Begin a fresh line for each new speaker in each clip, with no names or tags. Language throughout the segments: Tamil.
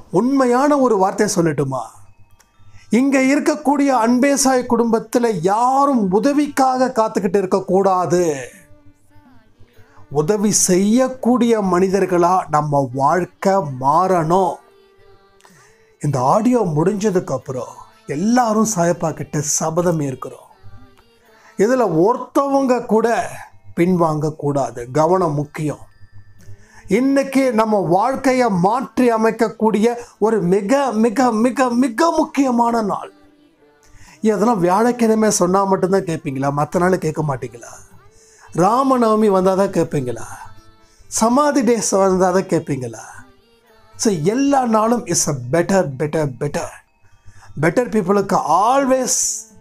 உண்மையான ஒரு வார்த்தை சொல்லட்டுமா இங்கே இருக்கக்கூடிய அன்பேசாய் குடும்பத்தில் யாரும் உதவிக்காக காத்துக்கிட்டு இருக்கக்கூடாது உதவி செய்யக்கூடிய மனிதர்களாக நம்ம வாழ்க்கை மாறணும் இந்த ஆடியோ முடிஞ்சதுக்கு அப்புறம் எல்லாரும் சாயப்பா கிட்ட சபதம் இருக்கிறோம் இதில் ஒருத்தவங்க கூட பின்வாங்க கூடாது கவனம் முக்கியம் இன்னைக்கு நம்ம வாழ்க்கையை மாற்றி அமைக்கக்கூடிய ஒரு மிக மிக மிக மிக முக்கியமான நாள் இதெல்லாம் வியாழக்கிழமை சொன்னால் மட்டும்தான் கேட்பீங்களா மற்ற நாள் கேட்க மாட்டீங்களா ராமநவமி வந்தால் தான் கேட்பீங்களா சமாதி டேஸ் வந்தால் தான் கேட்பீங்களா ஸோ எல்லா நாளும் is a better better better better பீப்புளுக்கு ஆல்வேஸ்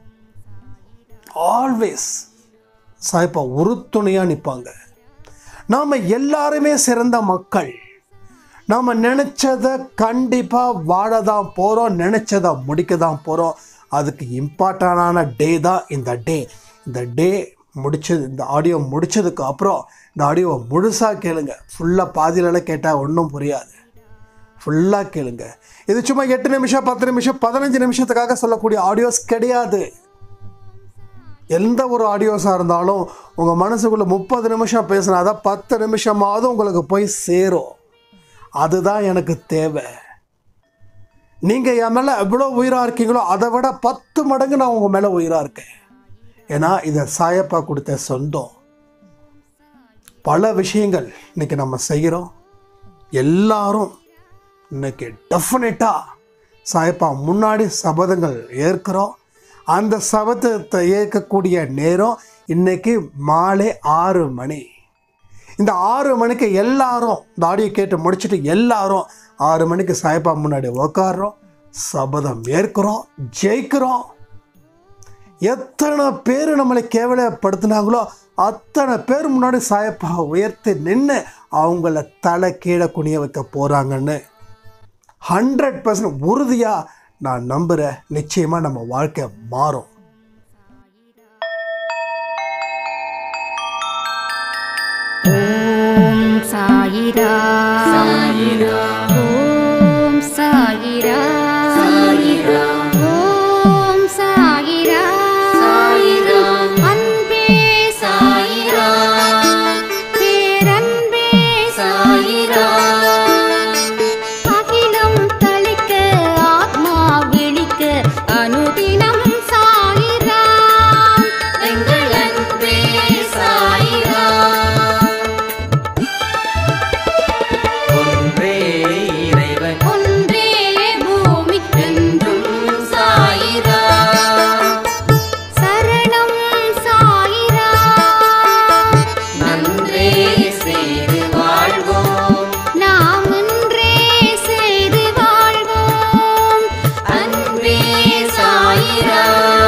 ஆல்வேஸ் சாய்ப்பா உறுதுணையாக நிற்பாங்க நாம் எல்லாருமே சிறந்த மக்கள் நாம் நினச்சதை கண்டிப்பாக வாழ தான் போகிறோம் நினச்சதை முடிக்க தான் போகிறோம் அதுக்கு இம்பார்ட்டண்டான டே தான் இந்த டே இந்த டே முடிச்சது இந்த ஆடியோ முடிச்சதுக்கு அப்புறம் இந்த ஆடியோவை முழுசாக கேளுங்க ஃபுல்லாக பாதியிலலாம் கேட்டால் ஒன்றும் புரியாது ஃபுல்லாக கேளுங்க இது சும்மா எட்டு நிமிஷம் பத்து நிமிஷம் பதினஞ்சு நிமிஷத்துக்காக சொல்லக்கூடிய ஆடியோஸ் கிடையாது எந்த ஒரு ஆடியோஸாக இருந்தாலும் உங்கள் மனசுக்குள்ளே முப்பது நிமிஷம் பேசினாதான் பத்து நிமிஷமாவது உங்களுக்கு போய் சேரும் அதுதான் எனக்கு தேவை நீங்கள் என் மேலே எவ்வளோ உயிராக இருக்கீங்களோ அதை விட பத்து மடங்கு நான் உங்கள் மேலே உயிராக இருக்கேன் ஏன்னா இதை சாயப்பா கொடுத்த சொந்தம் பல விஷயங்கள் இன்னைக்கு நம்ம செய்கிறோம் எல்லாரும் இன்னைக்கு டெஃபினட்டாக சாயப்பா முன்னாடி சபதங்கள் ஏற்கிறோம் அந்த சபதத்தை ஏற்கக்கூடிய நேரம் இன்னைக்கு மாலை ஆறு மணி இந்த ஆறு மணிக்கு எல்லாரும் இந்த ஆடியோ கேட்டு முடிச்சுட்டு எல்லாரும் ஆறு மணிக்கு சாயப்பா முன்னாடி உக்காடுறோம் சபதம் ஏற்கிறோம் ஜெயிக்கிறோம் எத்தனை பேர் நம்மளை கேவலப்படுத்தினாங்களோ அத்தனை பேர் முன்னாடி சாயப்பா உயர்த்தி நின்று அவங்கள தலை கீழே குனிய வைக்க போகிறாங்கன்னு ஹண்ட்ரட் பர்சன்ட் உறுதியாக நான் நம்புகிறேன் நிச்சயமாக நம்ம வாழ்க்கை மாறும்
ஓம் சாயிரா சாயிரா ஓம் சாயிரா சாயிரா ஓம் சாயிரா சாயிரா அன்பே சாயிரா பேரன்பே சாயிரா அகிலம் தளிக்க ஆத்மா விழிக்க அனுதினம் சாயிரா எங்கள் அன்பே சாயிரா
ஒன்றே இறைவன்
ஒன்றே பூமிக்கென்றும் சாயிரா சரணம் சாயிரா
நன்றே செய்து வாழ்வோம்
நாம் ஒன்றே செய்து வாழ்வோம்
அன்பே சாயிரா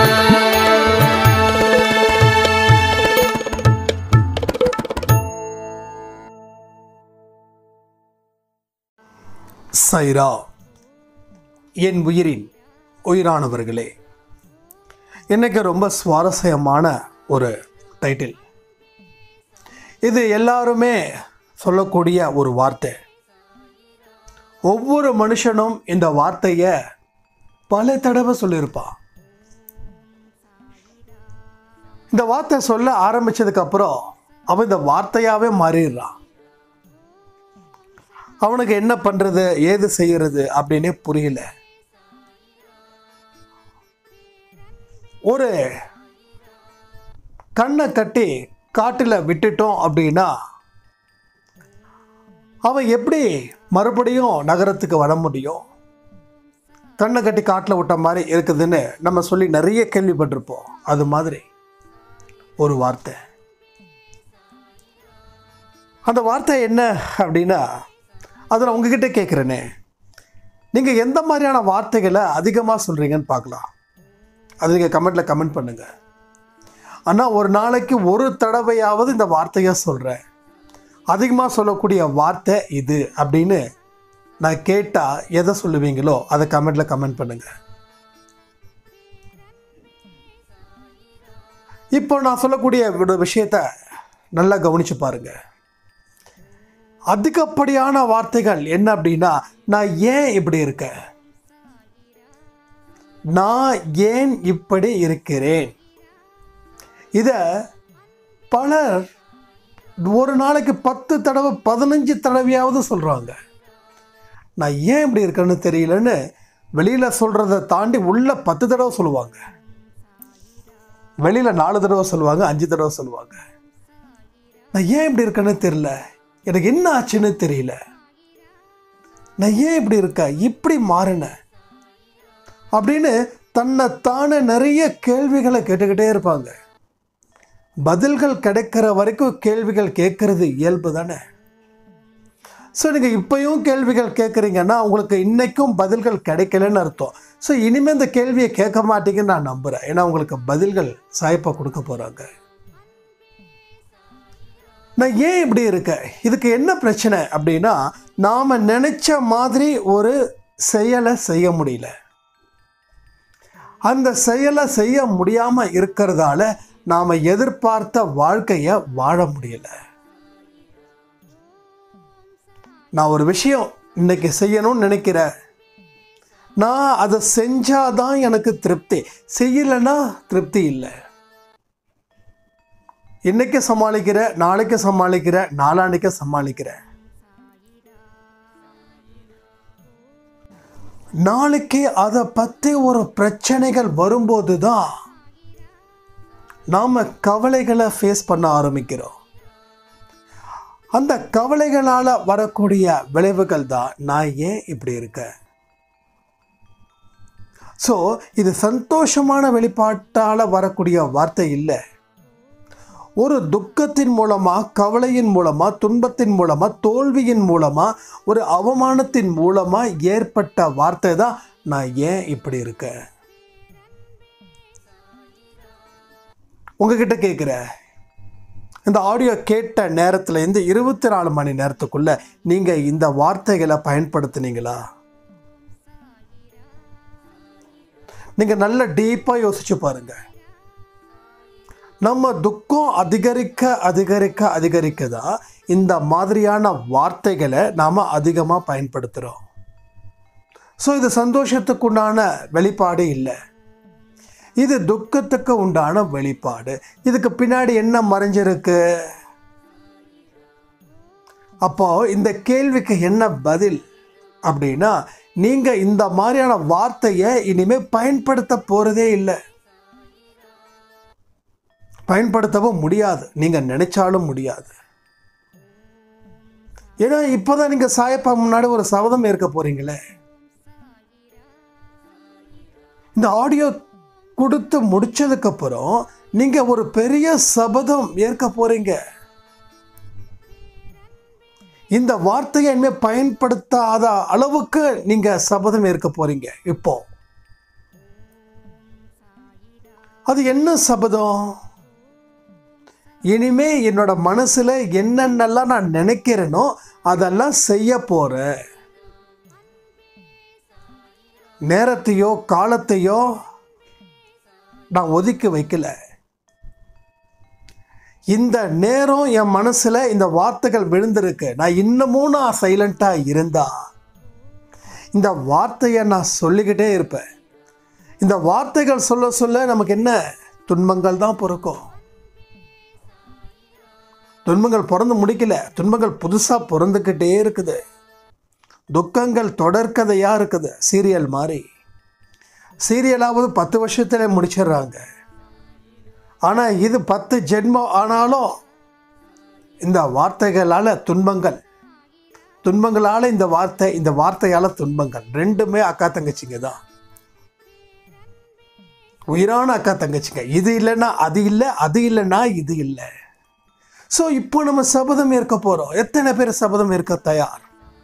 சைரா என் உயிரின் உயிரானவர்களே இன்னைக்கு ரொம்ப சுவாரஸ்யமான ஒரு டைட்டில் இது எல்லாருமே சொல்லக்கூடிய ஒரு வார்த்தை ஒவ்வொரு மனுஷனும் இந்த வார்த்தையை பல தடவை சொல்லியிருப்பான் இந்த வார்த்தை சொல்ல ஆரம்பிச்சதுக்கு அப்புறம் அவன் இந்த வார்த்தையாவே மாறிடுறான் அவனுக்கு என்ன பண்றது ஏது செய்யறது அப்படின்னே புரியல ஒரு கண்ணை கட்டி காட்டில் விட்டுட்டோம் அப்படின்னா அவன் எப்படி மறுபடியும் நகரத்துக்கு வர முடியும் கண்ணை கட்டி காட்டில் விட்ட மாதிரி இருக்குதுன்னு நம்ம சொல்லி நிறைய கேள்விப்பட்டிருப்போம் அது மாதிரி ஒரு வார்த்தை அந்த வார்த்தை என்ன அப்படின்னா அதை நான் உங்ககிட்ட கேட்குறேனே நீங்கள் எந்த மாதிரியான வார்த்தைகளை அதிகமாக சொல்கிறீங்கன்னு பார்க்கலாம் அது நீங்கள் கமெண்ட்டில் கமெண்ட் பண்ணுங்கள் ஆனால் ஒரு நாளைக்கு ஒரு தடவையாவது இந்த வார்த்தையை சொல்கிறேன் அதிகமாக சொல்லக்கூடிய வார்த்தை இது அப்படின்னு நான் கேட்டால் எதை சொல்லுவீங்களோ அதை கமெண்ட்டில் கமெண்ட் பண்ணுங்கள் இப்போ நான் சொல்லக்கூடிய ஒரு விஷயத்த நல்லா கவனிச்சு பாருங்க அதிகப்படியான வார்த்தைகள் என்ன அப்படின்னா நான் ஏன் இப்படி இருக்கேன் நான் ஏன் இப்படி இருக்கிறேன் இத பலர் ஒரு நாளைக்கு பத்து தடவை பதினஞ்சு தடவையாவது சொல்றாங்க நான் ஏன் இப்படி இருக்கேன்னு தெரியலன்னு வெளியில சொல்றதை தாண்டி உள்ள பத்து தடவை சொல்லுவாங்க வெளியில நாலு தடவை சொல்லுவாங்க அஞ்சு தடவை சொல்லுவாங்க நான் ஏன் இப்படி இருக்கேன்னு தெரியல எனக்கு என்ன ஆச்சுன்னு தெரியல நான் ஏன் இப்படி இருக்கேன் இப்படி மாறினேன் அப்படின்னு தன்னை தானே நிறைய கேள்விகளை கேட்டுக்கிட்டே இருப்பாங்க பதில்கள் கிடைக்கிற வரைக்கும் கேள்விகள் கேட்கறது இயல்பு தானே ஸோ நீங்கள் இப்பயும் கேள்விகள் கேட்குறீங்கன்னா உங்களுக்கு இன்னைக்கும் பதில்கள் கிடைக்கலன்னு அர்த்தம் ஸோ இனிமேல் இந்த கேள்வியை கேட்க மாட்டீங்கன்னு நான் நம்புகிறேன் ஏன்னா உங்களுக்கு பதில்கள் சாய்ப்பா கொடுக்க போகிறாங்க நான் ஏன் இப்படி இருக்கேன் இதுக்கு என்ன பிரச்சனை அப்படின்னா நாம் நினைச்ச மாதிரி ஒரு செயலை செய்ய முடியல அந்த செயலை செய்ய முடியாம இருக்கிறதால நாம எதிர்பார்த்த வாழ்க்கைய வாழ முடியல நான் ஒரு விஷயம் இன்னைக்கு செய்யணும்னு நினைக்கிறேன் நான் அதை செஞ்சாதான் எனக்கு திருப்தி செய்யலைன்னா திருப்தி இல்லை இன்னைக்கு சமாளிக்கிற நாளைக்கு சமாளிக்கிற நாளான்னைக்கு சமாளிக்கிற நாளைக்கு அதை பற்றி ஒரு பிரச்சனைகள் வரும்போது தான் நாம் கவலைகளை ஃபேஸ் பண்ண ஆரம்பிக்கிறோம் அந்த கவலைகளால் வரக்கூடிய விளைவுகள் தான் நான் ஏன் இப்படி இருக்கேன் ஸோ இது சந்தோஷமான வெளிப்பாட்டால் வரக்கூடிய வார்த்தை இல்லை ஒரு துக்கத்தின் மூலமாக கவலையின் மூலமாக துன்பத்தின் மூலமாக தோல்வியின் மூலமாக ஒரு அவமானத்தின் மூலமாக ஏற்பட்ட வார்த்தை தான் நான் ஏன் இப்படி இருக்கேன் உங்ககிட்ட கேட்குறேன் இந்த ஆடியோ கேட்ட நேரத்தில் இருந்து இருபத்தி நாலு மணி நேரத்துக்குள்ள நீங்கள் இந்த வார்த்தைகளை பயன்படுத்துனீங்களா நீங்கள் நல்ல டீப்பாக யோசிச்சு பாருங்க நம்ம துக்கம் அதிகரிக்க அதிகரிக்க அதிகரிக்க தான் இந்த மாதிரியான வார்த்தைகளை நாம் அதிகமாக பயன்படுத்துகிறோம் ஸோ இது சந்தோஷத்துக்குண்டான வெளிப்பாடு இல்லை இது துக்கத்துக்கு உண்டான வெளிப்பாடு இதுக்கு பின்னாடி என்ன மறைஞ்சிருக்கு அப்போ இந்த கேள்விக்கு என்ன பதில் அப்படின்னா நீங்க இந்த மாதிரியான வார்த்தையை இனிமே பயன்படுத்த போறதே இல்லை பயன்படுத்தவும் முடியாது நீங்க நினைச்சாலும் முடியாது ஏன்னா இப்போதான் நீங்க சாயப்பா முன்னாடி ஒரு சபதம் ஏற்க போறீங்களே இந்த ஆடியோ கொடுத்து முடிச்சதுக்கு அப்புறம் நீங்க ஒரு பெரிய சபதம் ஏற்க போறீங்க இந்த வார்த்தையை இனிமே பயன்படுத்தாத அளவுக்கு நீங்க சபதம் ஏற்க போறீங்க இப்போ அது என்ன சபதம் இனிமே என்னோட மனசுல என்னென்னலாம் நான் நினைக்கிறேனோ அதெல்லாம் செய்ய போறேன் நேரத்தையோ காலத்தையோ நான் ஒதுக்கி வைக்கல இந்த நேரம் என் மனசுல இந்த வார்த்தைகள் விழுந்திருக்கு நான் இன்னமும் நான் சைலண்டா இருந்தா இந்த வார்த்தையை நான் சொல்லிக்கிட்டே இருப்பேன் இந்த வார்த்தைகள் சொல்ல சொல்ல நமக்கு என்ன துன்பங்கள் தான் பிறக்கும் துன்பங்கள் பிறந்து முடிக்கல துன்பங்கள் புதுசாக பிறந்துக்கிட்டே இருக்குது துக்கங்கள் தொடர்கதையாக இருக்குது சீரியல் மாதிரி சீரியலாவது பத்து வருஷத்துல முடிச்சிடுறாங்க ஆனால் இது பத்து ஜென்மம் ஆனாலும் இந்த வார்த்தைகளால் துன்பங்கள் துன்பங்களால் இந்த வார்த்தை இந்த வார்த்தையால் துன்பங்கள் ரெண்டுமே அக்கா தங்கச்சிங்க தான் உயிரான அக்கா தங்கச்சிங்க இது இல்லைன்னா அது இல்லை அது இல்லைன்னா இது இல்லை ஸோ இப்போ நம்ம சபதம் ஏற்க போகிறோம் எத்தனை பேர் சபதம் ஏற்க தயார்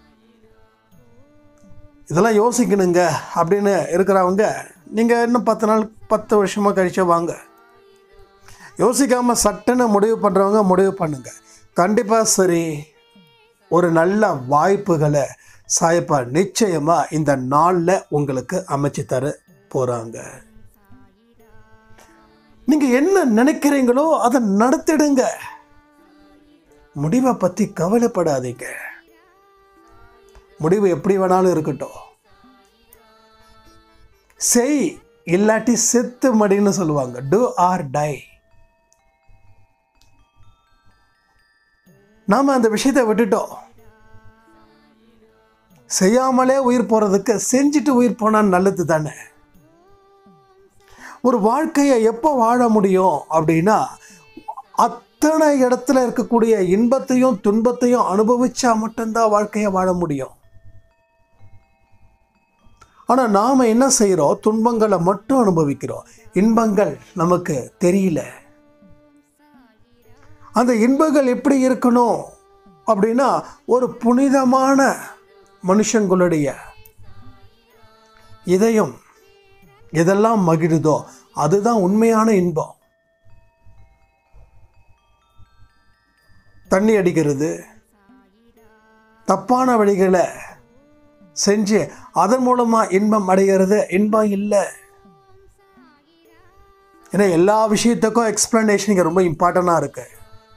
இதெல்லாம் யோசிக்கணுங்க அப்படின்னு இருக்கிறவங்க நீங்கள் இன்னும் பத்து நாள் பத்து வருஷமாக கழிச்சு வாங்க யோசிக்காமல் சட்டுன்னு முடிவு பண்ணுறவங்க முடிவு பண்ணுங்க கண்டிப்பாக சரி ஒரு நல்ல வாய்ப்புகளை சாயப்பா நிச்சயமாக இந்த நாளில் உங்களுக்கு அமைச்சு தர போகிறாங்க நீங்கள் என்ன நினைக்கிறீங்களோ அதை நடத்திடுங்க முடிவை பற்றி கவலைப்படாதீங்க முடிவு எப்படி வேணாலும் இருக்கட்டும் செய் இல்லாட்டி செத்து மடின்னு சொல்லுவாங்க டு ஆர் டை நாம அந்த விஷயத்தை விட்டுட்டோம் செய்யாமலே உயிர் போறதுக்கு செஞ்சுட்டு உயிர் போனா நல்லது தானே ஒரு வாழ்க்கையை எப்போ வாழ முடியும் அப்படின்னா அத்தனை இடத்துல இருக்கக்கூடிய இன்பத்தையும் துன்பத்தையும் அனுபவிச்சா மட்டும்தான் வாழ்க்கையை வாழ முடியும் ஆனால் நாம் என்ன செய்கிறோம் துன்பங்களை மட்டும் அனுபவிக்கிறோம் இன்பங்கள் நமக்கு தெரியல அந்த இன்பங்கள் எப்படி இருக்கணும் அப்படின்னா ஒரு புனிதமான மனுஷங்களுடைய இதயம் எதெல்லாம் மகிழுதோ அதுதான் உண்மையான இன்பம் தண்ணி அடிக்கிறது தப்பான வழிகளை செஞ்சு அதன் மூலமாக இன்பம் அடைகிறது இன்பம் இல்லை ஏன்னா எல்லா விஷயத்துக்கும் எக்ஸ்பிளனேஷன் இங்கே ரொம்ப இம்பார்ட்டண்ட்டாக இருக்கு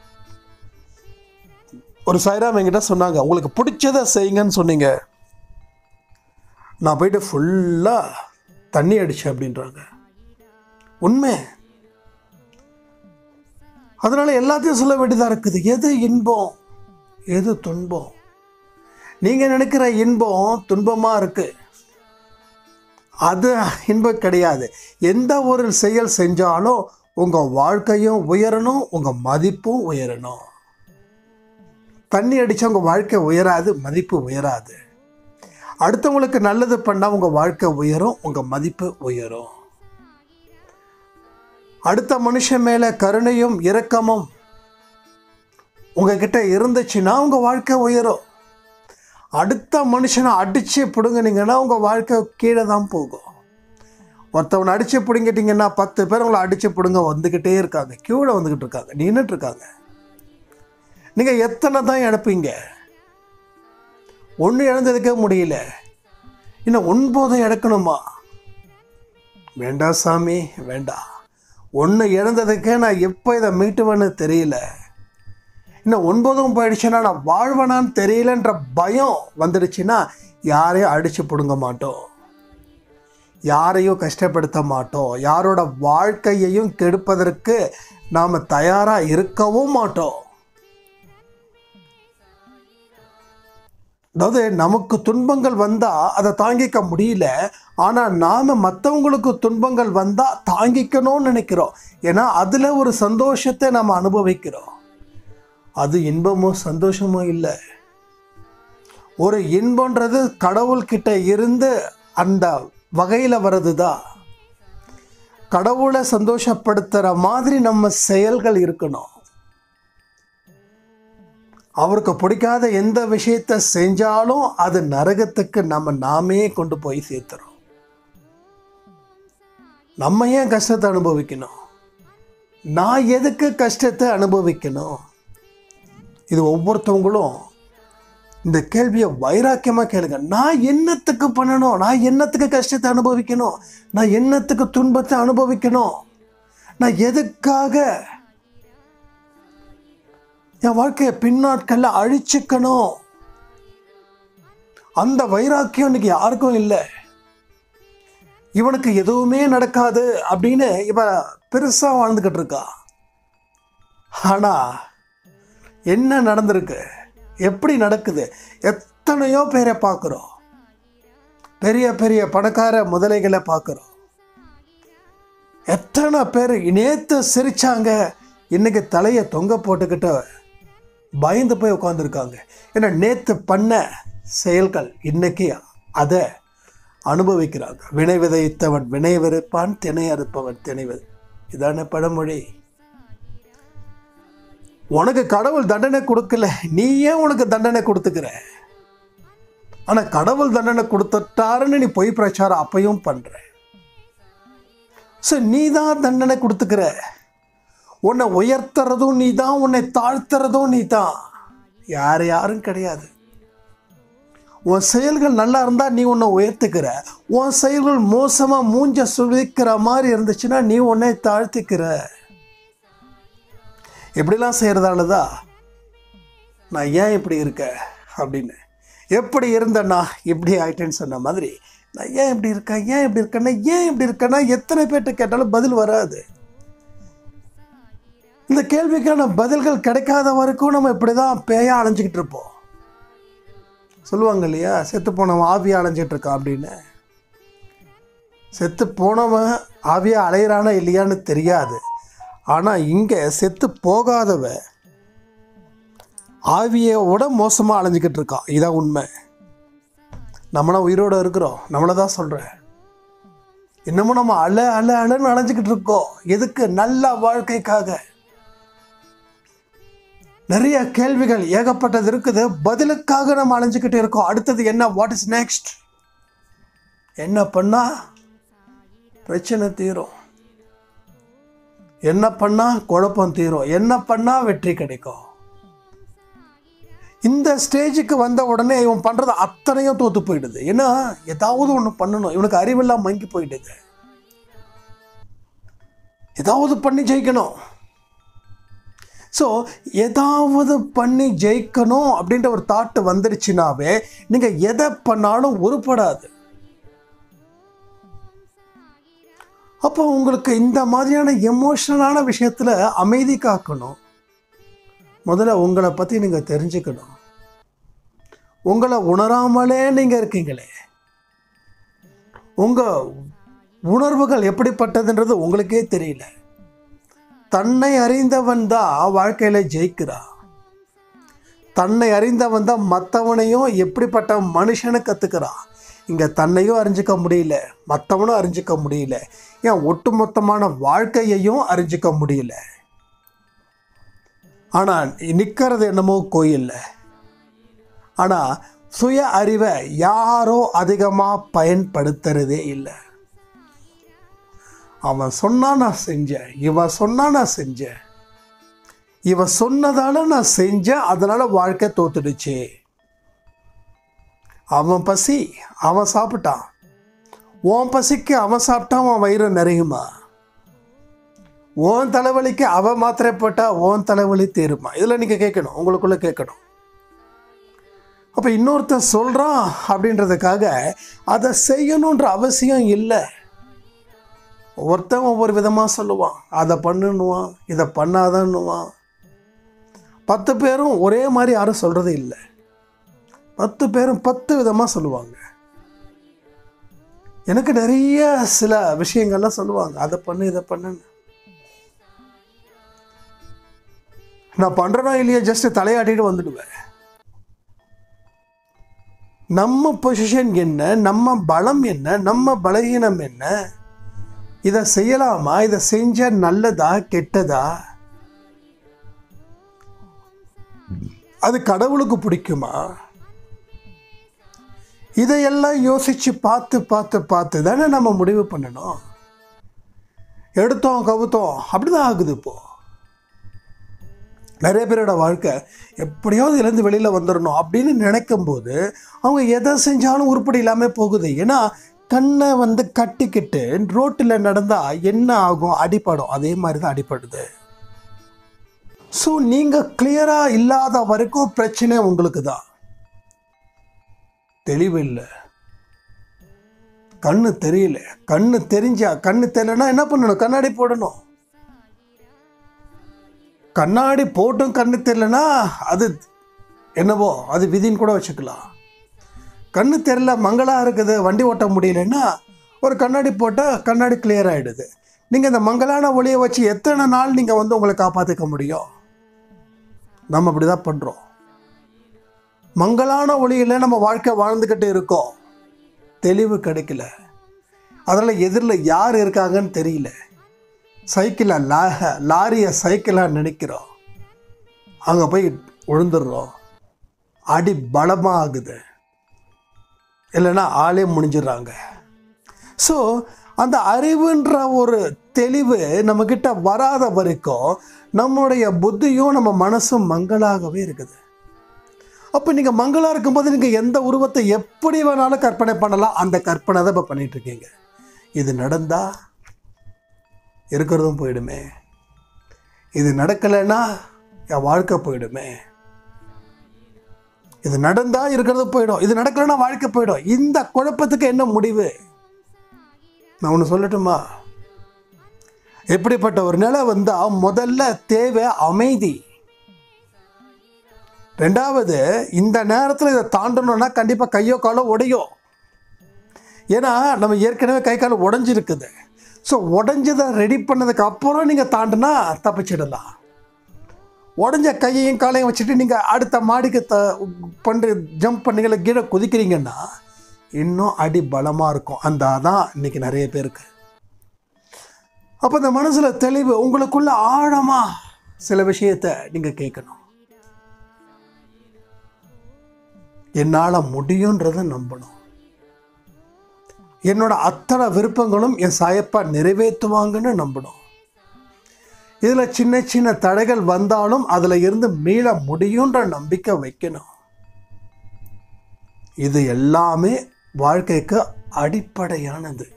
ஒரு சாய்ராம் என்கிட்ட சொன்னாங்க உங்களுக்கு பிடிச்சதை செய்யுங்கன்னு சொன்னீங்க நான் போயிட்டு ஃபுல்லாக தண்ணி அடித்தேன் அப்படின்றாங்க உண்மை அதனால எல்லாத்தையும் சொல்ல வேண்டியதாக இருக்குது எது இன்பம் எது துன்பம் நீங்கள் நினைக்கிற இன்பம் துன்பமாக இருக்கு அது இன்பம் கிடையாது எந்த ஒரு செயல் செஞ்சாலும் உங்கள் வாழ்க்கையும் உயரணும் உங்கள் மதிப்பும் உயரணும் தண்ணி அடித்தா உங்கள் வாழ்க்கை உயராது மதிப்பு உயராது அடுத்தவங்களுக்கு நல்லது பண்ணால் உங்கள் வாழ்க்கை உயரும் உங்கள் மதிப்பு உயரும் அடுத்த மனுஷன் மேலே கருணையும் இரக்கமும் உங்ககிட்ட இருந்துச்சுன்னா உங்கள் வாழ்க்கை உயரும் அடுத்த மனுஷனை அடித்து பிடுங்கினீங்கன்னா உங்கள் வாழ்க்கை கீழே தான் போகும் ஒருத்தவனை அடித்து பிடுங்கிட்டீங்கன்னா பத்து பேர் உங்களை அடித்து பிடுங்க வந்துக்கிட்டே இருக்காங்க கீழே வந்துக்கிட்டு இருக்காங்க நின்றுட்டு இருக்காங்க நீங்கள் எத்தனை தான் இழப்பீங்க ஒன்று இழந்ததுக்கே முடியல இன்னும் ஒன்பதை இழக்கணுமா வேண்டாம் சாமி வேண்டாம் ஒன்று இழந்ததுக்கே நான் எப்போ இதை மீட்டுவேன்னு தெரியல இன்னும் ஒன்பதும் போயிடுச்சுன்னா நான் வாழ்வனான்னு தெரியலன்ற பயம் வந்துடுச்சுன்னா யாரையும் அடித்து பிடுங்க மாட்டோம் யாரையும் கஷ்டப்படுத்த மாட்டோம் யாரோட வாழ்க்கையையும் கெடுப்பதற்கு நாம் தயாராக இருக்கவும் மாட்டோம் அதாவது நமக்கு துன்பங்கள் வந்தால் அதை தாங்கிக்க முடியல ஆனால் நாம் மற்றவங்களுக்கு துன்பங்கள் வந்தால் தாங்கிக்கணும்னு நினைக்கிறோம் ஏன்னா அதில் ஒரு சந்தோஷத்தை நம்ம அனுபவிக்கிறோம் அது இன்பமும் சந்தோஷமும் இல்லை ஒரு இன்பன்றது கடவுள்கிட்ட இருந்து அந்த வகையில் வர்றது தான் கடவுளை சந்தோஷப்படுத்துகிற மாதிரி நம்ம செயல்கள் இருக்கணும் அவருக்கு பிடிக்காத எந்த விஷயத்தை செஞ்சாலும் அது நரகத்துக்கு நம்ம நாமே கொண்டு போய் சேர்த்துறோம் நம்ம ஏன் கஷ்டத்தை அனுபவிக்கணும் நான் எதுக்கு கஷ்டத்தை அனுபவிக்கணும் இது ஒவ்வொருத்தவங்களும் இந்த கேள்வியை வைராக்கியமாக கேளுங்க நான் என்னத்துக்கு பண்ணணும் நான் என்னத்துக்கு கஷ்டத்தை அனுபவிக்கணும் நான் என்னத்துக்கு துன்பத்தை அனுபவிக்கணும் நான் எதுக்காக என் வாழ்க்கையை பின்னாட்களில் அழிச்சுக்கணும் அந்த வைராக்கியம் இன்னைக்கு யாருக்கும் இல்லை இவனுக்கு எதுவுமே நடக்காது அப்படின்னு இவன் பெருசாக வாழ்ந்துக்கிட்டு இருக்கா ஆனால் என்ன நடந்திருக்கு எப்படி நடக்குது எத்தனையோ பேரை பார்க்குறோம் பெரிய பெரிய பணக்கார முதலைகளை பார்க்குறோம் எத்தனை பேர் நேற்று சிரிச்சாங்க இன்னைக்கு தலையை தொங்க போட்டுக்கிட்டு பயந்து போய் உட்காந்துருக்காங்க ஏன்னா நேற்று பண்ண செயல்கள் இன்னைக்கு அதை அனுபவிக்கிறாங்க வினை விதைத்தவன் வினை விதைப்பான் திணை அறுப்பவன் திணை விதை இதான பழமொழி உனக்கு கடவுள் தண்டனை கொடுக்கல நீ ஏன் உனக்கு தண்டனை கொடுத்துக்கிற ஆனால் கடவுள் தண்டனை கொடுத்துட்டாருன்னு நீ பொய் பிரச்சாரம் அப்பையும் பண்ற ஸோ நீ தான் தண்டனை கொடுத்துக்கிற உன்னை உயர்த்துறதும் நீ தான் உன்னை தாழ்த்துறதும் நீ தான் யார் யாரும் கிடையாது உன் செயல்கள் நல்லா இருந்தால் நீ உன்னை உயர்த்துக்கிற உன் செயல்கள் மோசமாக மூஞ்ச சுழிக்கிற மாதிரி இருந்துச்சுன்னா நீ உன்னை தாழ்த்திக்கிற எப்படிலாம் செய்கிறதால தான் நான் ஏன் இப்படி இருக்க அப்படின்னு எப்படி இருந்தேன்னா இப்படி ஆயிட்டேன்னு சொன்ன மாதிரி நான் ஏன் இப்படி இருக்கேன் ஏன் இப்படி இருக்கேன்னா ஏன் இப்படி இருக்கேன்னா எத்தனை பேர்கிட்ட கேட்டாலும் பதில் வராது இந்த கேள்விக்கான பதில்கள் கிடைக்காத வரைக்கும் நம்ம இப்படி தான் பேயா அலைஞ்சிக்கிட்டு இருப்போம் சொல்லுவாங்க இல்லையா செத்து போனவன் ஆவியா அலைஞ்சிட்டு இருக்கான் அப்படின்னு செத்து போனவன் ஆவியா அலையிறானா இல்லையான்னு தெரியாது ஆனால் இங்கே செத்து போகாதவன் ஆவியோட மோசமாக அலைஞ்சிக்கிட்டு இருக்கான் இதான் உண்மை நம்மளாம் உயிரோடு இருக்கிறோம் நம்மளை தான் சொல்கிறேன் இன்னமும் நம்ம அல அல அலன்னு அலைஞ்சிக்கிட்டு இருக்கோம் எதுக்கு நல்ல வாழ்க்கைக்காக நிறைய கேள்விகள் ஏகப்பட்டது இருக்குது பதிலுக்காக நம்ம அலைஞ்சிக்கிட்டு இருக்கோம் அடுத்தது என்ன வாட் இஸ் நெக்ஸ்ட் என்ன பண்ணா பிரச்சனை தீரும் என்ன பண்ணா குழப்பம் தீரும் என்ன பண்ணா வெற்றி கிடைக்கும் இந்த ஸ்டேஜுக்கு வந்த உடனே இவன் பண்ணுறது அத்தனையும் தோத்து போயிடுது ஏன்னா ஏதாவது ஒன்று பண்ணணும் இவனுக்கு அறிவெல்லாம் மங்கி போயிடுது ஏதாவது பண்ணி ஜெயிக்கணும் ஸோ ஏதாவது பண்ணி ஜெயிக்கணும் அப்படின்ற ஒரு தாட்டு வந்துருச்சுனாவே நீங்கள் எதை பண்ணாலும் உருப்படாது அப்போ உங்களுக்கு இந்த மாதிரியான எமோஷனலான விஷயத்தில் அமைதி காக்கணும் முதல்ல உங்களை பற்றி நீங்கள் தெரிஞ்சுக்கணும் உங்களை உணராமலே நீங்கள் இருக்கீங்களே உங்கள் உணர்வுகள் எப்படிப்பட்டதுன்றது உங்களுக்கே தெரியல தன்னை அறிந்தவன் தான் வாழ்க்கையில் ஜெயிக்கிறான் தன்னை அறிந்தவன் தான் மற்றவனையும் எப்படிப்பட்ட மனுஷனை கற்றுக்கிறான் இங்கே தன்னையும் அறிஞ்சிக்க முடியல மற்றவனும் அறிஞ்சிக்க முடியல ஏன் ஒட்டுமொத்தமான வாழ்க்கையையும் அறிஞ்சிக்க முடியல ஆனால் நிற்கிறது என்னமோ கோயிலில் ஆனால் சுய அறிவை யாரோ அதிகமாக பயன்படுத்துறதே இல்லை அவன் சொன்னா நான் செஞ்சேன் இவன் சொன்னா நான் செஞ்சேன் இவன் சொன்னதால நான் செஞ்சேன் அதனால வாழ்க்கை தோத்துடுச்சு அவன் பசி அவன் சாப்பிட்டான் உன் பசிக்கு அவன் சாப்பிட்டா அவன் வயிறு நிறையுமா உன் தலைவலிக்கு அவன் மாத்திரை போட்டா உன் தலைவலி தீருமா இதில் நீங்கள் கேட்கணும் உங்களுக்குள்ள கேட்கணும் அப்போ இன்னொருத்தன் சொல்கிறான் அப்படின்றதுக்காக அதை செய்யணுன்ற அவசியம் இல்லை ஒருத்தன் ஒவ்வொரு விதமாக சொல்லுவான் அதை பண்ணுன்னுவான் இதை பண்ணாதன்னுவான் பத்து பேரும் ஒரே மாதிரி யாரும் சொல்கிறது இல்லை பத்து பேரும் பத்து விதமாக சொல்லுவாங்க எனக்கு நிறைய சில விஷயங்கள்லாம் சொல்லுவாங்க அதை பண்ணு இதை பண்ணுன்னு நான் பண்ணுறேனா இல்லையா ஜஸ்ட் தலையாட்டிட்டு வந்துடுவேன் நம்ம பொசிஷன் என்ன நம்ம பலம் என்ன நம்ம பலகீனம் என்ன இதை செய்யலாமா இதை செஞ்ச நல்லதா கெட்டதா அது கடவுளுக்கு பிடிக்குமா இதையெல்லாம் யோசிச்சு பார்த்து பார்த்து பார்த்து தானே நம்ம முடிவு பண்ணணும் எடுத்தோம் கவுத்தோம் அப்படிதான் ஆகுது இப்போ நிறைய பேரோட வாழ்க்கை எப்படியாவது இதுலேருந்து வெளியில் வந்துடணும் அப்படின்னு நினைக்கும் போது அவங்க எதை செஞ்சாலும் உருப்படி இல்லாமல் போகுது ஏன்னா கண்ணை வந்து கட்டிக்கிட்டு ரோட்டில் நடந்தால் என்ன ஆகும் அடிப்படும் அதே மாதிரி தான் அடிப்படுது ஸோ நீங்கள் கிளியராக இல்லாத வரைக்கும் பிரச்சனை உங்களுக்கு தான் தெளிவு இல்லை கண்ணு தெரியல கண்ணு தெரிஞ்சா கண்ணு தெரியலனா என்ன பண்ணணும் கண்ணாடி போடணும் கண்ணாடி போட்டும் கண்ணு தெரியலனா அது என்னவோ அது விதின்னு கூட வச்சுக்கலாம் கண்ணு தெரியல மங்களாக இருக்குது வண்டி ஓட்ட முடியலன்னா ஒரு கண்ணாடி போட்டால் கண்ணாடி கிளியர் ஆகிடுது நீங்கள் இந்த மங்கலான ஒளியை வச்சு எத்தனை நாள் நீங்கள் வந்து உங்களை காப்பாற்றிக்க முடியும் நம்ம அப்படி தான் பண்ணுறோம் மங்கலான ஒளியில் நம்ம வாழ்க்கை வாழ்ந்துக்கிட்டு இருக்கோம் தெளிவு கிடைக்கல அதனால் எதிரில் யார் இருக்காங்கன்னு தெரியல சைக்கிளை லா லாரியை சைக்கிளாக நினைக்கிறோம் அங்கே போய் விழுந்துடுறோம் அடி பலமாக ஆகுது இல்லைன்னா ஆளே முடிஞ்சிடுறாங்க ஸோ அந்த அறிவுன்ற ஒரு தெளிவு நம்மக்கிட்ட வராத வரைக்கும் நம்முடைய புத்தியும் நம்ம மனசும் மங்களாகவே இருக்குது அப்போ நீங்கள் மங்களாக இருக்கும்போது நீங்கள் எந்த உருவத்தை எப்படி வேணாலும் கற்பனை பண்ணலாம் அந்த கற்பனை தான் இப்போ பண்ணிகிட்ருக்கீங்க இது நடந்தா இருக்கிறதும் போயிடுமே இது நடக்கலைன்னா என் வாழ்க்கை போயிடுமே இது நடந்தா இருக்கிறது போயிடும் இது நடக்கலைன்னா வாழ்க்கை போயிடும் இந்த குழப்பத்துக்கு என்ன முடிவு நான் ஒன்று சொல்லட்டுமா எப்படிப்பட்ட ஒரு நிலை வந்தா முதல்ல தேவை அமைதி ரெண்டாவது இந்த நேரத்தில் இதை தாண்டணும்னா கண்டிப்பாக கையோ காலோ உடையும் ஏன்னா நம்ம ஏற்கனவே கை கால் உடஞ்சிருக்குது ஸோ உடஞ்சதை ரெடி பண்ணதுக்கு அப்புறம் நீங்கள் தாண்டினா தப்பிச்சிடலாம் உடஞ்ச கையையும் காலையும் வச்சுட்டு நீங்கள் அடுத்த மாடிக்கு த பண்ணி ஜம்ப் பண்ணீங்கள கீழே குதிக்கிறீங்கன்னா இன்னும் அடி பலமாக இருக்கும் அந்த அதான் இன்னைக்கு நிறைய பேருக்கு அப்போ இந்த மனசில் தெளிவு உங்களுக்குள்ள ஆழமாக சில விஷயத்தை நீங்கள் கேட்கணும் என்னால் முடியுன்றதை நம்பணும் என்னோட அத்தனை விருப்பங்களும் என் சாயப்பா நிறைவேற்றுவாங்கன்னு நம்பணும் இதில் சின்ன சின்ன தடைகள் வந்தாலும் அதில் இருந்து மீள முடியுன்ற நம்பிக்கை வைக்கணும் இது எல்லாமே வாழ்க்கைக்கு அடிப்படையானது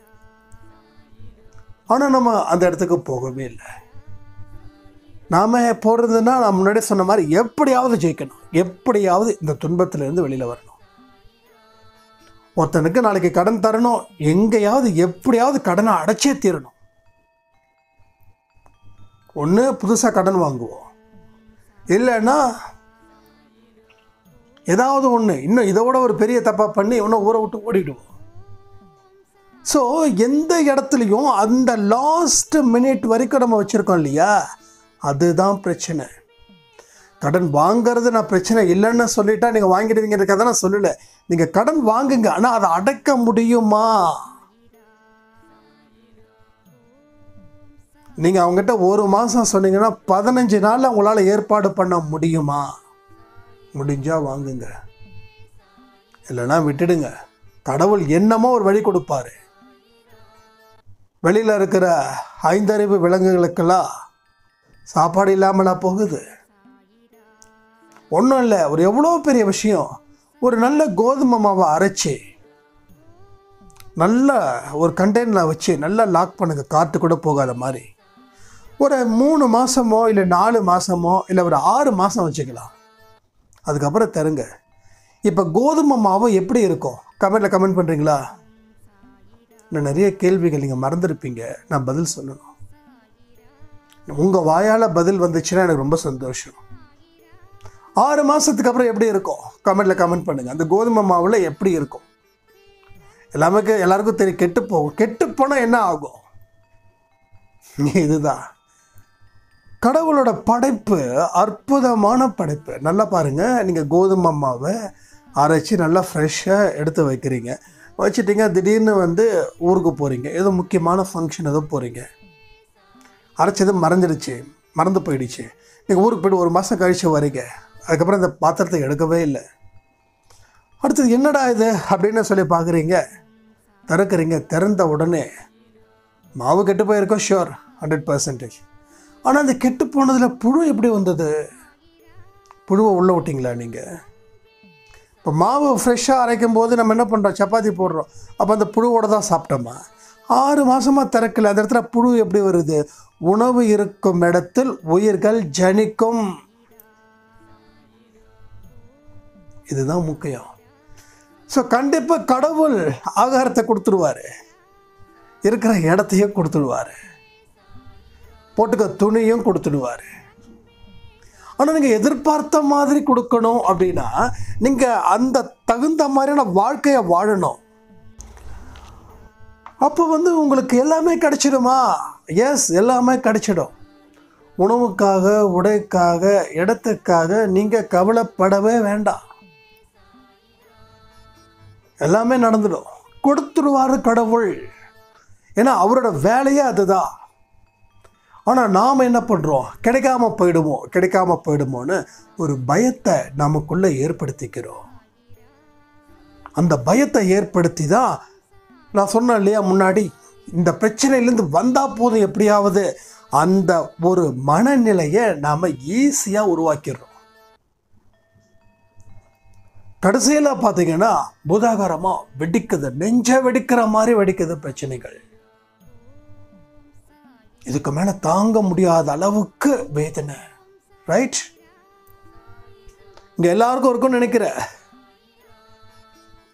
ஆனால் நம்ம அந்த இடத்துக்கு போகவே இல்லை நாம் போகிறதுன்னா நான் முன்னாடி சொன்ன மாதிரி எப்படியாவது ஜெயிக்கணும் எப்படியாவது இந்த துன்பத்திலிருந்து வெளியில் வரணும் ஒருத்தனுக்கு நாளைக்கு கடன் தரணும் எங்கேயாவது எப்படியாவது கடனை அடைச்சே தீரணும் ஒன்று புதுசாக கடன் வாங்குவோம் இல்லைன்னா ஏதாவது ஒன்று இன்னும் இதோட ஒரு பெரிய தப்பாக பண்ணி இன்னும் ஊரை விட்டு ஓடிடுவோம் ஸோ எந்த இடத்துலையும் அந்த லாஸ்ட் மினிட் வரைக்கும் நம்ம வச்சுருக்கோம் இல்லையா அதுதான் பிரச்சனை கடன் வாங்குறது நான் பிரச்சனை இல்லைன்னு சொல்லிட்டா நீங்கள் வாங்கிடுவீங்கிறதுக்காக நான் சொல்லலை நீங்கள் கடன் வாங்குங்க ஆனால் அதை அடைக்க முடியுமா நீங்கள் அவங்ககிட்ட ஒரு மாதம் சொன்னீங்கன்னா பதினஞ்சு நாளில் உங்களால் ஏற்பாடு பண்ண முடியுமா முடிஞ்சால் வாங்குங்க இல்லைன்னா விட்டுடுங்க கடவுள் என்னமோ ஒரு வழி கொடுப்பாரு வெளியில் இருக்கிற ஐந்தறிவு விலங்குகளுக்கெல்லாம் சாப்பாடு இல்லாமலா போகுது ஒன்றும் இல்லை ஒரு எவ்வளோ பெரிய விஷயம் ஒரு நல்ல கோதுமை மாவை அரைச்சி நல்ல ஒரு கண்டெய்னரில் வச்சு நல்லா லாக் பண்ணுங்க காற்று கூட போகாத மாதிரி ஒரு மூணு மாதமோ இல்லை நாலு மாதமோ இல்லை ஒரு ஆறு மாதம் வச்சுக்கலாம் அதுக்கப்புறம் தருங்க இப்போ கோதுமை மாவு எப்படி இருக்கும் கமெண்ட்டில் கமெண்ட் பண்ணுறீங்களா இன்னும் நிறைய கேள்விகள் நீங்கள் மறந்துருப்பீங்க நான் பதில் சொல்லணும் உங்கள் வாயால் பதில் வந்துச்சுன்னா எனக்கு ரொம்ப சந்தோஷம் ஆறு மாதத்துக்கு அப்புறம் எப்படி இருக்கும் கமெண்ட்டில் கமெண்ட் பண்ணுங்கள் அந்த கோதுமை மாவில் எப்படி இருக்கும் எல்லாமே எல்லாருக்கும் தெரியும் கெட்டு போகும் கெட்டு போனால் என்ன ஆகும் இதுதான் கடவுளோட படைப்பு அற்புதமான படைப்பு நல்லா பாருங்கள் நீங்கள் கோதுமை மாவை அரைச்சி நல்லா ஃப்ரெஷ்ஷாக எடுத்து வைக்கிறீங்க வச்சுட்டிங்க திடீர்னு வந்து ஊருக்கு போகிறீங்க ஏதோ முக்கியமான ஃபங்க்ஷன் ஏதோ போகிறீங்க அரைச்சது மறைஞ்சிடுச்சு மறந்து போயிடுச்சு நீங்கள் ஊருக்கு போய்ட்டு ஒரு மாதம் கழித்து வரீங்க அதுக்கப்புறம் இந்த பாத்திரத்தை எடுக்கவே இல்லை அடுத்தது என்னடா இது அப்படின்னு சொல்லி பார்க்குறீங்க திறக்கிறீங்க திறந்த உடனே மாவு கெட்டு போயிருக்கோம் ஷியோர் ஹண்ட்ரட் பர்சன்டேஜ் ஆனால் அந்த கெட்டு போனதில் புழு எப்படி வந்தது புழுவை உள்ளே விட்டிங்களா நீங்கள் இப்போ மாவு ஃப்ரெஷ்ஷாக அரைக்கும் போது நம்ம என்ன பண்ணுறோம் சப்பாத்தி போடுறோம் அப்போ அந்த புழுவோட தான் சாப்பிட்டோமா ஆறு மாதமாக திறக்கல அந்த இடத்துல புழு எப்படி வருது உணவு இருக்கும் இடத்தில் உயிர்கள் ஜனிக்கும் இதுதான் முக்கியம் ஸோ கண்டிப்பாக கடவுள் ஆகாரத்தை கொடுத்துருவாரு இருக்கிற இடத்தையும் கொடுத்துடுவார் போட்டுக்க துணியும் கொடுத்துடுவார் ஆனால் நீங்கள் எதிர்பார்த்த மாதிரி கொடுக்கணும் அப்படின்னா நீங்கள் அந்த தகுந்த மாதிரியான வாழ்க்கையை வாழணும் அப்போ வந்து உங்களுக்கு எல்லாமே கிடைச்சிடுமா எஸ் எல்லாமே கிடைச்சிடும் உணவுக்காக உடைக்காக இடத்துக்காக நீங்கள் கவலைப்படவே வேண்டாம் எல்லாமே நடந்துடும் கொடுத்துருவாரு கடவுள் ஏன்னா அவரோட வேலையே அதுதான் ஆனால் நாம் என்ன பண்ணுறோம் கிடைக்காம போயிடுமோ கிடைக்காம போயிடுமோன்னு ஒரு பயத்தை நமக்குள்ளே ஏற்படுத்திக்கிறோம் அந்த பயத்தை ஏற்படுத்தி தான் நான் சொன்னேன் இல்லையா முன்னாடி இந்த பிரச்சனையிலேருந்து வந்தால் போதும் எப்படியாவது அந்த ஒரு மனநிலையை நாம் ஈஸியாக உருவாக்கிடுறோம் கடைசியில் பார்த்தீங்கன்னா பூதாகாரமாக வெடிக்குது நெஞ்ச வெடிக்கிற மாதிரி வெடிக்குது பிரச்சனைகள் இதுக்கு மேலே தாங்க முடியாத அளவுக்கு வேதனை ரைட் இங்கே எல்லாருக்கும் இருக்கும்னு நினைக்கிறேன்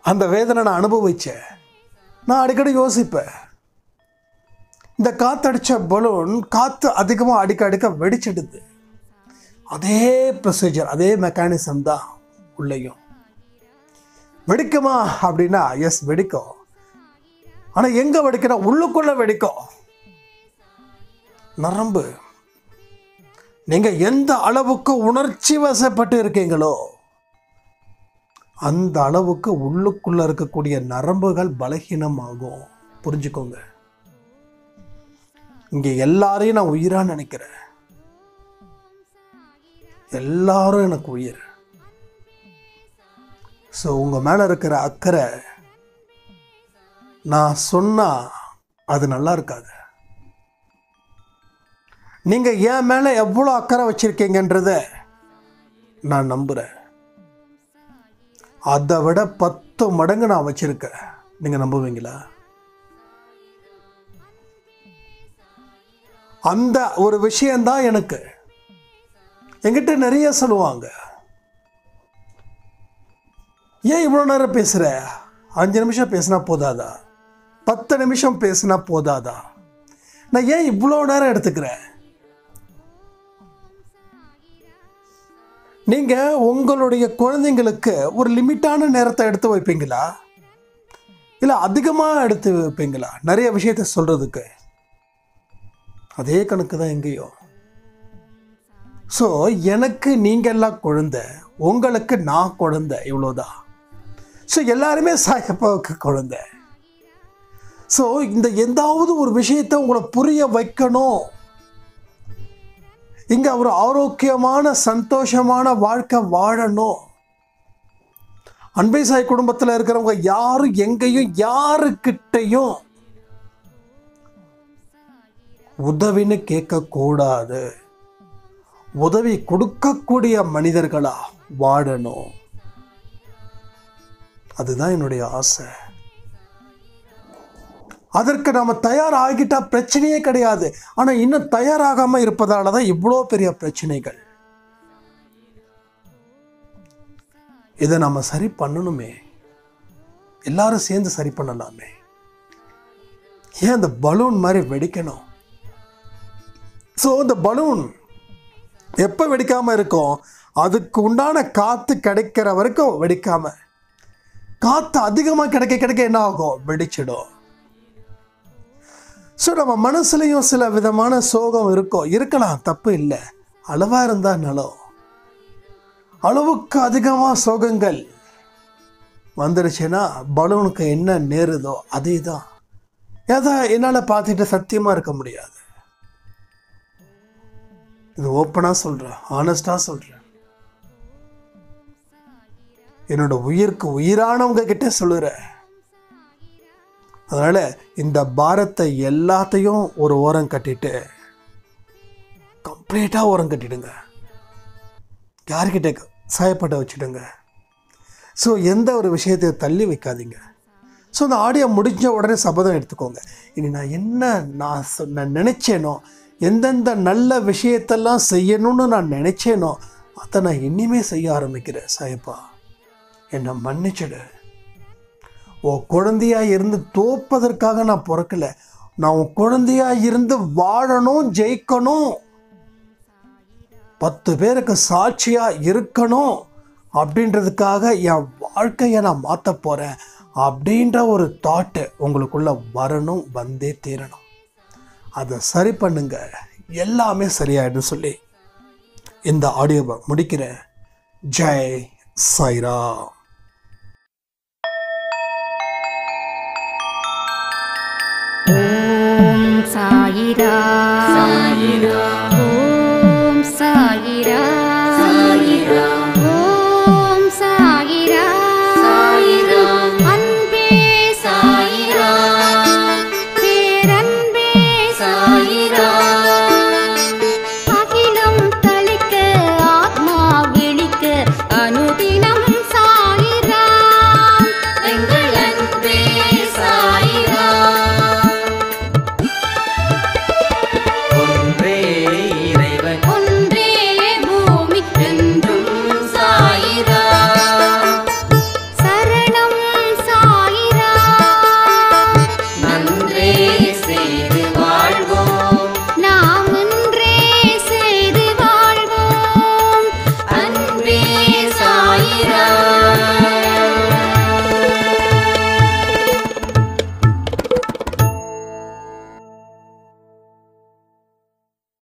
அந்த வேதனை நான் அனுபவிச்சேன் நான் அடிக்கடி யோசிப்பேன் இந்த காத்தடிச்ச பலூன் காற்று அதிகமாக அடிக்க அடிக்க வெடிச்சிடுது அதே ப்ரொசீஜர் அதே மெக்கானிசம் தான் உள்ளேயும் வெடிக்குமா அப்படின்னா எஸ் வெடிக்கும் ஆனால் எங்கே வெடிக்கணும் உள்ளுக்குள்ளே வெடிக்கும் நரம்பு நீங்கள் எந்த அளவுக்கு உணர்ச்சி வசப்பட்டு இருக்கீங்களோ அந்த அளவுக்கு உள்ளுக்குள்ள இருக்கக்கூடிய நரம்புகள் பலகீனமாகும் புரிஞ்சுக்கோங்க இங்க எல்லாரையும் நான் உயிரா நினைக்கிறேன் எல்லாரும் எனக்கு உயிர் ஸோ உங்க மேல இருக்கிற அக்கறை நான் சொன்னா அது நல்லா இருக்காது நீங்க என் மேல எவ்வளோ அக்கறை வச்சிருக்கீங்கன்றத நான் நம்புறேன் அதை விட பத்து மடங்கு நான் வச்சிருக்கேன் நீங்க நம்புவீங்களா அந்த ஒரு விஷயம்தான் எனக்கு என்கிட்ட நிறைய சொல்லுவாங்க ஏன் இவ்வளோ நேரம் பேசுற அஞ்சு நிமிஷம் பேசினா போதாதா பத்து நிமிஷம் பேசினா போதாதா நான் ஏன் இவ்வளோ நேரம் எடுத்துக்கிறேன் நீங்க உங்களுடைய குழந்தைங்களுக்கு ஒரு லிமிட்டான நேரத்தை எடுத்து வைப்பீங்களா இல்லை அதிகமாக எடுத்து வைப்பீங்களா நிறைய விஷயத்த சொல்றதுக்கு அதே கணக்கு தான் எங்கேயோ ஸோ எனக்கு நீங்க எல்லாம் குழந்தை உங்களுக்கு நான் குழந்தை இவ்வளோதான் ஸோ எல்லாருமே சாயப்பாவுக்கு குழந்தை ஸோ இந்த எந்தாவது ஒரு விஷயத்தை உங்களை புரிய வைக்கணும் இங்க ஒரு ஆரோக்கியமான சந்தோஷமான வாழ்க்கை வாழணும் அன்பை சாய் குடும்பத்தில் இருக்கிறவங்க யாரும் எங்கேயும் யாருக்கிட்டையும் உதவின்னு கேட்கக்கூடாது உதவி கொடுக்கக்கூடிய மனிதர்களா வாழணும் அதுதான் என்னுடைய ஆசை அதற்கு நாம தயார் ஆகிட்டா பிரச்சனையே கிடையாது ஆனா இன்னும் தயாராகாம இருப்பதால தான் இவ்வளோ பெரிய பிரச்சனைகள் இதை நம்ம சரி பண்ணணுமே எல்லாரும் சேர்ந்து சரி பண்ணலாமே ஏன் அந்த பலூன் மாதிரி வெடிக்கணும் ஸோ இந்த பலூன் எப்போ வெடிக்காம இருக்கும் அதுக்கு உண்டான காத்து கிடைக்கிற வரைக்கும் வெடிக்காம காத்து அதிகமாக கிடைக்க கிடைக்க என்ன ஆகும் வெடிச்சிடும் ஸோ நம்ம மனசுலையும் சில விதமான சோகம் இருக்கும் இருக்கலாம் தப்பு இல்லை அளவா இருந்தா நலம் அளவுக்கு அதிகமாக சோகங்கள் வந்துடுச்சுன்னா பலூனுக்கு என்ன நேருதோ அதே தான் ஏதா என்னால் பார்த்துட்டு சத்தியமாக இருக்க முடியாது இது ஓப்பனாக சொல்கிறேன் ஆனஸ்டாக சொல்கிறேன் என்னோட உயிருக்கு உயிரானவங்க கிட்ட சொல்லுறேன் அதனால இந்த பாரத்தை எல்லாத்தையும் ஒரு ஓரம் கட்டிட்டு கம்ப்ளீட்டாக ஓரம் கட்டிடுங்க யார்கிட்ட சாயப்பட்ட வச்சுடுங்க ஸோ எந்த ஒரு விஷயத்தை தள்ளி வைக்காதீங்க ஸோ அந்த ஆடியோ முடிஞ்ச உடனே சபதம் எடுத்துக்கோங்க இனி நான் என்ன நான் சொ- நான் நினைச்சேனோ எந்தெந்த நல்ல விஷயத்தெல்லாம் செய்யணும்னு நான் நினைச்சேனோ அதை நான் இனிமே செய்ய ஆரம்பிக்கிறேன் சாயப்பா என்னை மன்னிச்சிடு உன் குழந்தையா இருந்து தோப்பதற்காக நான் பிறக்கல நான் உன் குழந்தையா இருந்து வாழணும் ஜெயிக்கணும் பத்து பேருக்கு சாட்சியா இருக்கணும் அப்படின்றதுக்காக என் வாழ்க்கையை நான் மாற்ற போறேன் அப்படின்ற ஒரு தாட்டு உங்களுக்குள்ள வரணும் வந்தே தீரணும் அதை சரி பண்ணுங்க எல்லாமே சரியாயிடும் சொல்லி இந்த ஆடியோவை முடிக்கிறேன் ஜெய் சாய்ராம்
ஓம் சாயிரா
சாயிரா
ஓம் சாயிரா
சாயிரா
ஓம் சாயிரா
சாயிரா
அன்பே
சாயிரா
பேரன்பே
சாயிரா
அகிலம் தளிக்க ஆத்மா விழிக்க அனுதினம் சாயிரா
எங்கள் அன்பே சாயிரா ஒன்றே சாயிராம்